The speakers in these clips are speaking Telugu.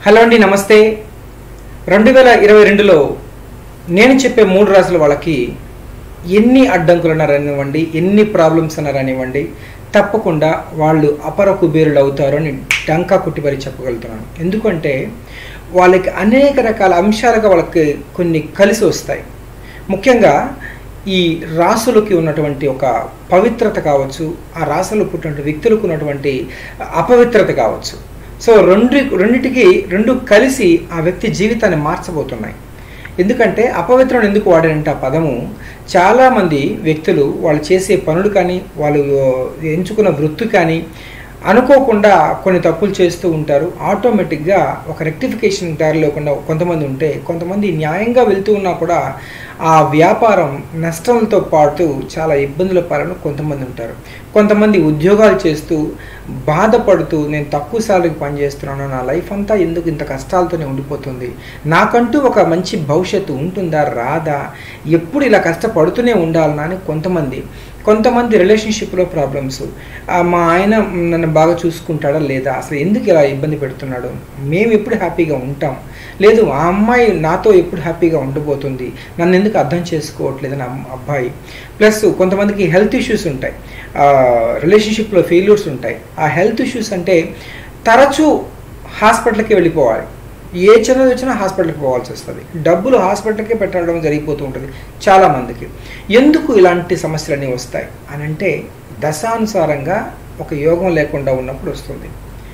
హలో అండి నమస్తే రెండు వేల ఇరవై రెండులో నేను చెప్పే మూడు రాసుల వాళ్ళకి ఎన్ని అడ్డంకులు అన్నారనివ్వండి ఎన్ని ప్రాబ్లమ్స్ అన్నారనివ్వండి తప్పకుండా వాళ్ళు అపర కుబేరులు అవుతారు అని డంకా కుట్టిపరి చెప్పగలుగుతున్నాను ఎందుకంటే వాళ్ళకి అనేక రకాల అంశాలుగా వాళ్ళకి కొన్ని కలిసి వస్తాయి ముఖ్యంగా ఈ రాసులకి ఉన్నటువంటి ఒక పవిత్రత కావచ్చు ఆ రాసులు పుట్టినటువంటి వ్యక్తులకు ఉన్నటువంటి అపవిత్రత కావచ్చు సో రెండు రెండిటికి రెండు కలిసి ఆ వ్యక్తి జీవితాన్ని మార్చబోతున్నాయి ఎందుకంటే అపవిత్రం ఎందుకు వాడారంటే ఆ పదము చాలామంది వ్యక్తులు వాళ్ళు చేసే పనులు కానీ వాళ్ళు ఎంచుకున్న వృత్తి కానీ అనుకోకుండా కొన్ని తప్పులు చేస్తూ ఉంటారు ఆటోమేటిక్గా ఒక రెక్టిఫికేషన్ దారి లేకుండా కొంతమంది ఉంటే కొంతమంది న్యాయంగా వెళ్తూ ఉన్నా కూడా ఆ వ్యాపారం నష్టంతో పాటు చాలా ఇబ్బందుల పాలన కొంతమంది ఉంటారు కొంతమంది ఉద్యోగాలు చేస్తూ బాధపడుతూ నేను తక్కువ సార్లు పనిచేస్తున్నాను నా లైఫ్ అంతా ఎందుకు ఇంత కష్టాలతోనే ఉండిపోతుంది నాకంటూ ఒక మంచి భవిష్యత్తు ఉంటుందా రాదా ఎప్పుడు ఇలా కష్టపడుతూనే ఉండాలనా అని కొంతమంది కొంతమంది రిలేషన్షిప్లో ప్రాబ్లమ్స్ మా ఆయన నన్ను బాగా చూసుకుంటాడా లేదా అసలు ఎందుకు ఇలా ఇబ్బంది పెడుతున్నాడు మేము ఎప్పుడు హ్యాపీగా ఉంటాం లేదు ఆ అమ్మాయి నాతో ఎప్పుడు హ్యాపీగా ఉండబోతుంది నన్ను ఎందుకు అర్థం చేసుకోవట్లేదు నా అబ్బాయి ప్లస్ కొంతమందికి హెల్త్ ఇష్యూస్ ఉంటాయి రిలేషన్షిప్లో ఫెయిల్యూర్స్ ఉంటాయి ఆ హెల్త్ ఇష్యూస్ అంటే తరచూ హాస్పిటల్కి వెళ్ళిపోవాలి ఏ చిన్నది వచ్చినా హాస్పిటల్కి పోవాల్సి వస్తుంది డబ్బులు హాస్పిటల్కే పెట్టడం జరిగిపోతూ ఉంటుంది చాలామందికి ఎందుకు ఇలాంటి సమస్యలన్నీ వస్తాయి అని అంటే దశానుసారంగా ఒక యోగం లేకుండా ఉన్నప్పుడు వస్తుంది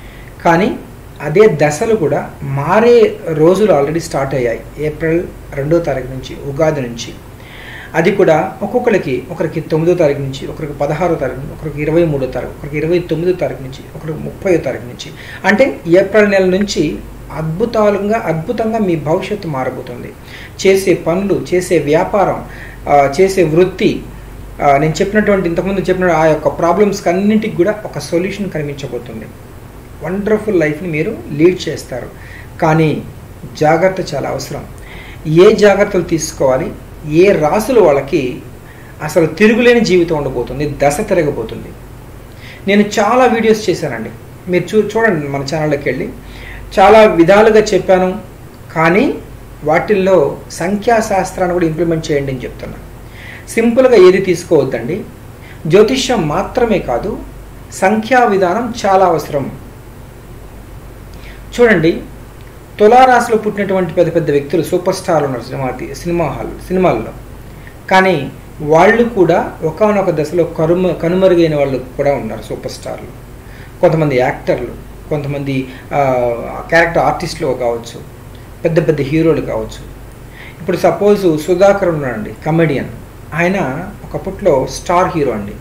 కానీ అదే దశలు కూడా మారే రోజులు ఆల్రెడీ స్టార్ట్ అయ్యాయి ఏప్రిల్ రెండో తారీఖు నుంచి ఉగాది నుంచి అది కూడా ఒక్కొక్కరికి ఒకరికి తొమ్మిదో తారీఖు నుంచి ఒకరికి పదహారో తారీఖు నుంచి ఒకరికి ఇరవై మూడో తారీఖు ఒకరికి ఇరవై తొమ్మిదో తారీఖు నుంచి ఒకరికి ముప్పై తారీఖు నుంచి అంటే ఏప్రిల్ నెల నుంచి అద్భుతాలుగా అద్భుతంగా మీ భవిష్యత్తు మారబోతుంది చేసే పనులు చేసే వ్యాపారం చేసే వృత్తి నేను చెప్పినటువంటి ఇంతకుముందు చెప్పిన ఆ యొక్క ప్రాబ్లమ్స్కి అన్నింటికి కూడా ఒక సొల్యూషన్ కనిపించబోతుంది వండర్ఫుల్ లైఫ్ని మీరు లీడ్ చేస్తారు కానీ జాగ్రత్త చాలా అవసరం ఏ జాగ్రత్తలు తీసుకోవాలి ఏ రాసులు వాళ్ళకి అసలు తిరుగులేని జీవితం ఉండబోతుంది దశ తిరగబోతుంది నేను చాలా వీడియోస్ చేశానండి మీరు చూ చూడండి మన ఛానల్లోకి వెళ్ళి చాలా విధాలుగా చెప్పాను కానీ వాటిల్లో సంఖ్యాశాస్త్రాన్ని కూడా ఇంప్లిమెంట్ చేయండి అని చెప్తున్నా సింపుల్గా ఏది తీసుకోవద్దండి జ్యోతిష్యం మాత్రమే కాదు సంఖ్యా విధానం చాలా అవసరం చూడండి తులారాశిలో పుట్టినటువంటి పెద్ద పెద్ద వ్యక్తులు సూపర్ స్టార్లు ఉన్నారు సినిమా సినిమా హాల్ సినిమాల్లో కానీ వాళ్ళు కూడా ఒకనొక దశలో కరుమ కనుమరుగైన వాళ్ళు కూడా ఉన్నారు సూపర్ స్టార్లు కొంతమంది యాక్టర్లు కొంతమంది క్యారెక్టర్ ఆర్టిస్టులు కావచ్చు పెద్ద పెద్ద హీరోలు కావచ్చు ఇప్పుడు సపోజ్ సుధాకర్ ఉన్నాడండి కమెడియన్ ఆయన ఒకప్పట్లో స్టార్ హీరో అండి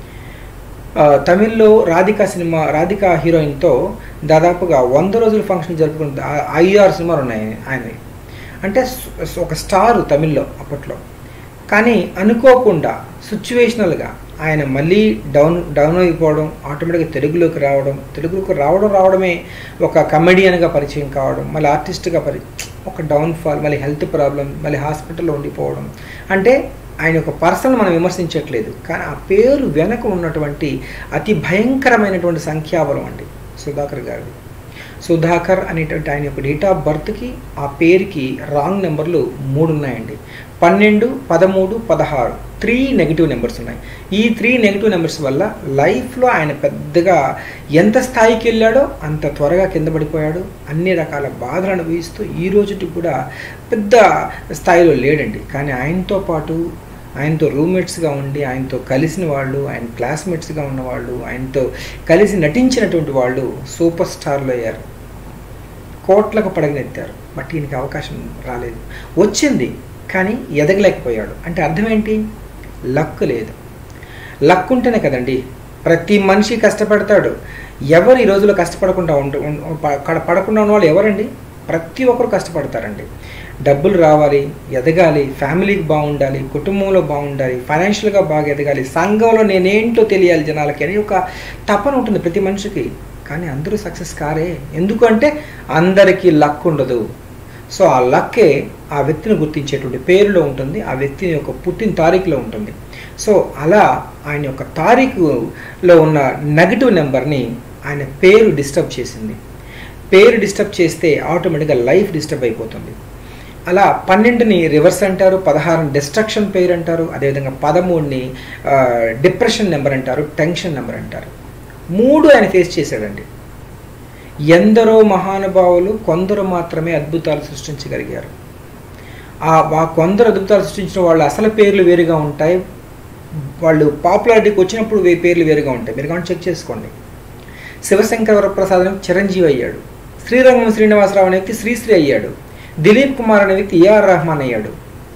తమిళ్లో రాధికా సినిమా రాధికా హీరోయిన్తో దాదాపుగా వంద రోజుల ఫంక్షన్ జరుపుకున్న ఐఆర్ సినిమాలు ఉన్నాయి ఆయన అంటే ఒక స్టార్ తమిళ్లో అప్పట్లో కానీ అనుకోకుండా సిచ్యువేషనల్గా ఆయన మళ్ళీ డౌన్ డౌన్ అయిపోవడం ఆటోమేటిక్గా తెలుగులోకి రావడం తెలుగులోకి రావడం రావడమే ఒక కమెడియన్గా పరిచయం కావడం మళ్ళీ ఆర్టిస్ట్గా పరి ఒక డౌన్ఫాల్ మళ్ళీ హెల్త్ ప్రాబ్లం మళ్ళీ హాస్పిటల్లో ఉండిపోవడం అంటే ఆయన ఒక పర్సన్ మనం విమర్శించట్లేదు కానీ ఆ పేరు వెనక ఉన్నటువంటి అతి భయంకరమైనటువంటి సంఖ్యాబలం అండి సుధాకర్ గారిది సుధాకర్ అనేటువంటి ఆయన యొక్క డేట్ ఆఫ్ బర్త్కి ఆ పేరుకి రాంగ్ నెంబర్లు మూడు ఉన్నాయండి పన్నెండు పదమూడు పదహారు త్రీ నెగిటివ్ నెంబర్స్ ఉన్నాయి ఈ త్రీ నెగిటివ్ నెంబర్స్ వల్ల లైఫ్లో ఆయన పెద్దగా ఎంత స్థాయికి వెళ్ళాడో అంత త్వరగా కింద పడిపోయాడు అన్ని రకాల బాధలు అనుభవిస్తూ ఈ రోజుకి కూడా పెద్ద స్థాయిలో లేడండి కానీ ఆయనతో పాటు ఆయనతో రూమ్మేట్స్గా ఉండి ఆయనతో కలిసిన వాళ్ళు ఆయన క్లాస్మేట్స్గా ఉన్నవాళ్ళు ఆయనతో కలిసి నటించినటువంటి వాళ్ళు సూపర్ స్టార్లు అయ్యారు కోట్లకు పడగనెత్తారు బట్ ఈయనకి అవకాశం రాలేదు వచ్చింది కానీ ఎదగలేకపోయాడు అంటే అర్థం ఏంటి లక్ లేదు లక్ ఉంటేనే కదండి ప్రతి మనిషి కష్టపడతాడు ఎవరు ఈ రోజులో కష్టపడకుండా ఉంట పడకుండా ఉన్న వాళ్ళు ఎవరండి ప్రతి ఒక్కరు కష్టపడతారండి డబ్బులు రావాలి ఎదగాలి ఫ్యామిలీకి బాగుండాలి కుటుంబంలో బాగుండాలి ఫైనాన్షియల్గా బాగా ఎదగాలి సంఘంలో నేనేంటో తెలియాలి జనాలకి అని ఒక తపన ఉంటుంది ప్రతి మనిషికి కానీ అందరూ సక్సెస్ కారే ఎందుకంటే అందరికీ లక్ ఉండదు సో ఆ లక్కే ఆ వ్యక్తిని గుర్తించేటువంటి పేరులో ఉంటుంది ఆ వ్యక్తి యొక్క పుట్టిన తారీఖులో ఉంటుంది సో అలా ఆయన యొక్క తారీఖులో ఉన్న నెగటివ్ నెంబర్ని ఆయన పేరు డిస్టర్బ్ చేసింది పేరు డిస్టర్బ్ చేస్తే ఆటోమేటిక్గా లైఫ్ డిస్టర్బ్ అయిపోతుంది అలా పన్నెండుని రివర్స్ అంటారు పదహారుని డిస్ట్రక్షన్ పేరు అంటారు అదేవిధంగా పదమూడుని డిప్రెషన్ నెంబర్ అంటారు టెన్షన్ నెంబర్ అంటారు మూడు ఆయన ఫేస్ చేశాడండి ఎందరో మహానుభావులు కొందరు మాత్రమే అద్భుతాలు సృష్టించగలిగారు ఆ ఆ కొందరు అద్భుతాలు సృష్టించిన వాళ్ళు అసలు పేర్లు వేరుగా ఉంటాయి వాళ్ళు పాపులారిటీకి వచ్చినప్పుడు వే పేర్లు వేరుగా ఉంటాయి మీరు కానీ చెక్ చేసుకోండి శివశంకర వరప్రసాద్ అనే వ్యక్తి చిరంజీవి అయ్యాడు శ్రీరంగం శ్రీనివాసరావు అనే వ్యక్తి శ్రీశ్రీ అయ్యాడు దిలీప్ కుమార్ అనే వ్యక్తి ఏఆర్ రెహమాన్ అయ్యాడు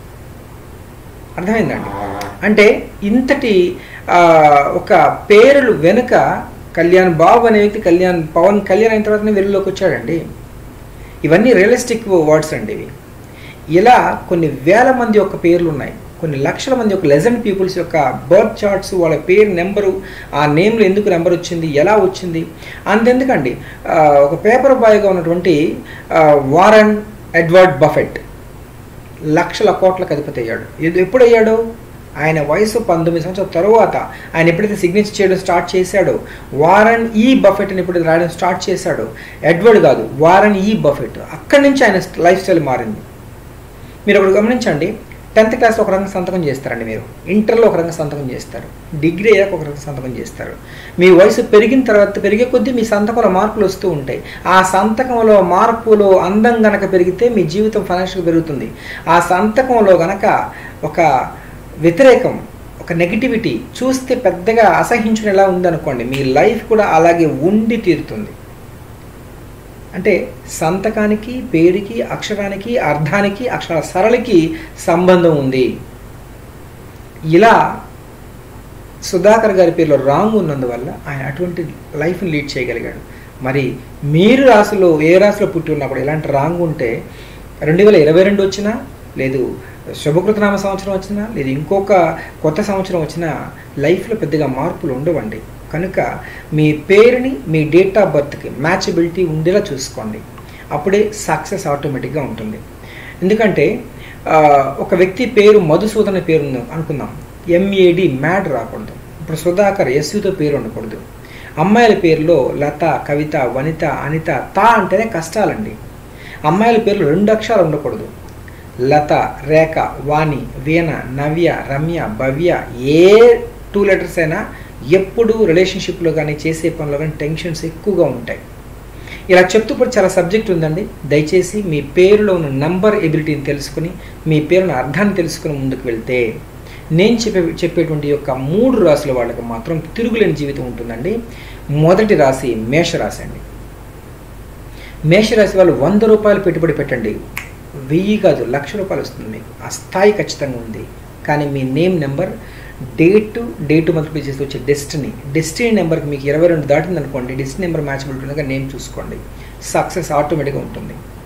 అర్థమైందండి అంటే ఇంతటి ఆ, ఒక పేరులు వెనుక కళ్యాణ్ బాబు అనే వ్యక్తి కళ్యాణ్ పవన్ కళ్యాణ్ అయిన తర్వాతనే వెలుగులోకి వచ్చాడండి ఇవన్నీ రియలిస్టిక్ వర్డ్స్ అండి ఇవి ఇలా కొన్ని వేల మంది యొక్క పేర్లు ఉన్నాయి కొన్ని లక్షల మంది యొక్క లెజెండ్ పీపుల్స్ యొక్క బర్త్ చార్ట్స్ వాళ్ళ పేరు నెంబరు ఆ నేమ్లో ఎందుకు నెంబర్ వచ్చింది ఎలా వచ్చింది అంతెందుకండి ఆ, ఒక పేపర్ బాయ్గా ఉన్నటువంటి ఆ, వారన్ ఎడ్వర్డ్ బఫెట్ లక్షల కోట్లకు అధిపతి అయ్యాడు ఇది ఎప్పుడు అయ్యాడు ఆయన వయసు పంతొమ్మిది సంవత్సరాల తరువాత ఆయన ఎప్పుడైతే సిగ్నేచర్ చేయడం స్టార్ట్ చేశాడో వారన్ ఈ బఫెట్ అని ఎప్పుడైతే రాయడం స్టార్ట్ చేశాడో ఎడ్వర్డ్ కాదు వారన్ ఈ బఫెట్ అక్కడి నుంచి ఆయన లైఫ్ స్టైల్ మారింది మీరు ఒకటి గమనించండి టెన్త్ క్లాస్లో ఒక రంగం సంతకం చేస్తారండి మీరు ఇంటర్లో ఒక రంగం సంతకం చేస్తారు డిగ్రీ అయ్యాక ఒక రంగం సంతకం చేస్తారు మీ వయసు పెరిగిన తర్వాత పెరిగే కొద్దీ మీ సంతకంలో మార్పులు వస్తూ ఉంటాయి ఆ సంతకంలో మార్పులో అందం గనక పెరిగితే మీ జీవితం ఫైనాన్షియల్ పెరుగుతుంది ఆ సంతకంలో గనక ఒక వ్యతిరేకం ఒక నెగిటివిటీ చూస్తే పెద్దగా అసహించుకునేలా ఉందనుకోండి మీ లైఫ్ కూడా అలాగే ఉండి తీరుతుంది అంటే సంతకానికి పేరుకి అక్షరానికి అర్థానికి అక్షర సరళికి సంబంధం ఉంది ఇలా సుధాకర్ గారి పేరులో రాంగ్ ఉన్నందువల్ల ఆయన అటువంటి లైఫ్ని లీడ్ చేయగలిగాడు మరి మీరు రాశిలో ఏ రాశిలో పుట్టి ఉన్నా కూడా ఇలాంటి రాంగ్ ఉంటే రెండు వేల ఇరవై రెండు వచ్చినా లేదు శుభకృతనామ సంవత్సరం వచ్చినా లేదు ఇంకొక కొత్త సంవత్సరం వచ్చినా లైఫ్లో పెద్దగా మార్పులు ఉండవండి కనుక మీ పేరుని మీ డేట్ ఆఫ్ బర్త్కి మ్యాచబిలిటీ ఉండేలా చూసుకోండి అప్పుడే సక్సెస్ ఆటోమేటిక్గా ఉంటుంది ఎందుకంటే ఆ, ఒక వ్యక్తి పేరు మధుసూదన్ అనే పేరు ఉంది అనుకుందాం ఎంఏడి మ్యాడ్ రాకూడదు ఇప్పుడు సుధాకర్ ఎస్యుతో పేరు ఉండకూడదు అమ్మాయిల పేరులో లత కవిత వనిత అనిత తా అంటేనే కష్టాలండి అమ్మాయిల పేర్లు రెండు అక్షరాలు ఉండకూడదు లత రేఖ వాణి వీణ నవ్య రమ్య భవ్య ఏ టూ లెటర్స్ అయినా ఎప్పుడు రిలేషన్షిప్లో కానీ చేసే పనిలో కానీ టెన్షన్స్ ఎక్కువగా ఉంటాయి ఇలా చెప్తూ కూడా చాలా సబ్జెక్ట్ ఉందండి దయచేసి మీ పేరులో ఉన్న నంబర్ ఎబిలిటీని తెలుసుకుని మీ పేరున అర్థాన్ని తెలుసుకుని ముందుకు వెళ్తే నేను చెప్పే చెప్పేటువంటి యొక్క మూడు రాశుల వాళ్ళకి మాత్రం తిరుగులేని జీవితం ఉంటుందండి మొదటి రాశి మేషరాశి అండి మేషరాశి వాళ్ళు వంద రూపాయలు పెట్టుబడి పెట్టండి వెయ్యి కాదు లక్ష రూపాయలు వస్తుంది మీకు ఆ స్థాయి ఖచ్చితంగా ఉంది కానీ మీ name number date date multiply చేసి వచ్చే డెస్టినీ డెస్టినీ నెంబర్కి మీకు ఇరవై రెండు దాటింది అనుకోండి డెస్టినీ నెంబర్ మ్యాచబిలిటీ ఉండగా నేమ్ చూసుకోండి సక్సెస్ ఆటోమేటిక్గా ఉంటుంది